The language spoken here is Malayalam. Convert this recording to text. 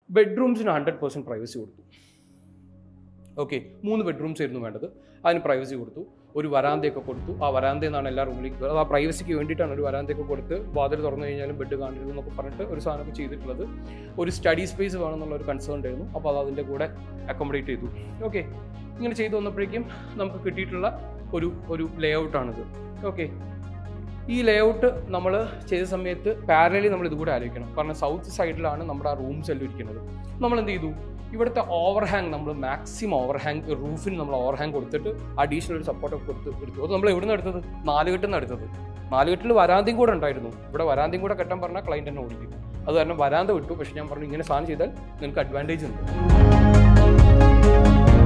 ബെഡ്റൂംസിന് ഹൺഡ്രഡ് പെർസെൻറ്റ് പ്രൈവസി കൊടുത്തു ഓക്കെ മൂന്ന് ബെഡ്റൂംസ് ആയിരുന്നു വേണ്ടത് അതിന് പ്രൈവസി കൊടുത്തു ഒരു വരാന്തയൊക്കെ കൊടുത്തു ആ വരാന്തയിൽ നിന്നാണ് എല്ലാ റൂമിലേക്ക് അത് ആ പ്രൈവസിക്ക് വേണ്ടിയിട്ടാണ് ഒരു വരാന്തയൊക്കെ കൊടുത്ത് വാതിൽ തുറന്നു കഴിഞ്ഞാലും ബെഡ് കാണിരുന്നു എന്നൊക്കെ പറഞ്ഞിട്ട് ഒരു സാധനമൊക്കെ ചെയ്തിട്ടുള്ളത് ഒരു സ്റ്റഡി സ്പേസ് വേണമെന്നുള്ള ഒരു കൺസേൺ ഉണ്ടായിരുന്നു അപ്പോൾ അത് അതിൻ്റെ കൂടെ അക്കോമഡേറ്റ് ചെയ്തു ഓക്കെ ഇങ്ങനെ ചെയ്തു വന്നപ്പോഴേക്കും നമുക്ക് കിട്ടിയിട്ടുള്ള ഒരു ഒരു ലേ ഔട്ടാണിത് ഓക്കെ ഈ ലേ ഔട്ട് നമ്മൾ ചെയ്ത സമയത്ത് പാരലി നമ്മൾ ഇതുകൂടെ ആലോചിക്കണം കാരണം സൗത്ത് സൈഡിലാണ് നമ്മുടെ ആ റൂംസ് എല്ലാം ഇരിക്കുന്നത് നമ്മൾ എന്ത് ചെയ്തു ഇവിടുത്തെ ഓവർഹാങ് നമ്മൾ മാക്സിമം ഓവർഹാങ് റൂഫിന് നമ്മൾ ഓവർഹാങ് കൊടുത്തിട്ട് അഡീഷണൽ ഒരു സപ്പോർട്ടൊക്കെ കൊടുത്ത് എടുത്തു അത് നമ്മൾ എവിടെ നിന്ന് എടുത്തത് നാലുകെട്ടിൽ നിന്ന് എടുത്തത് നാലുകെട്ടിൽ വരാന്തയും കൂടെ ഉണ്ടായിരുന്നു ഇവിടെ വരാന്തയും കൂടെ കെട്ടാൻ പറഞ്ഞാൽ ക്ലൈൻറ്റ് തന്നെ ഓടിക്കും അത് കാരണം വരാന്ത വിട്ടു പക്ഷെ ഞാൻ പറഞ്ഞു ഇങ്ങനെ സാധനം ചെയ്താൽ നിങ്ങൾക്ക് അഡ്വാൻറ്റേജ് ഉണ്ട്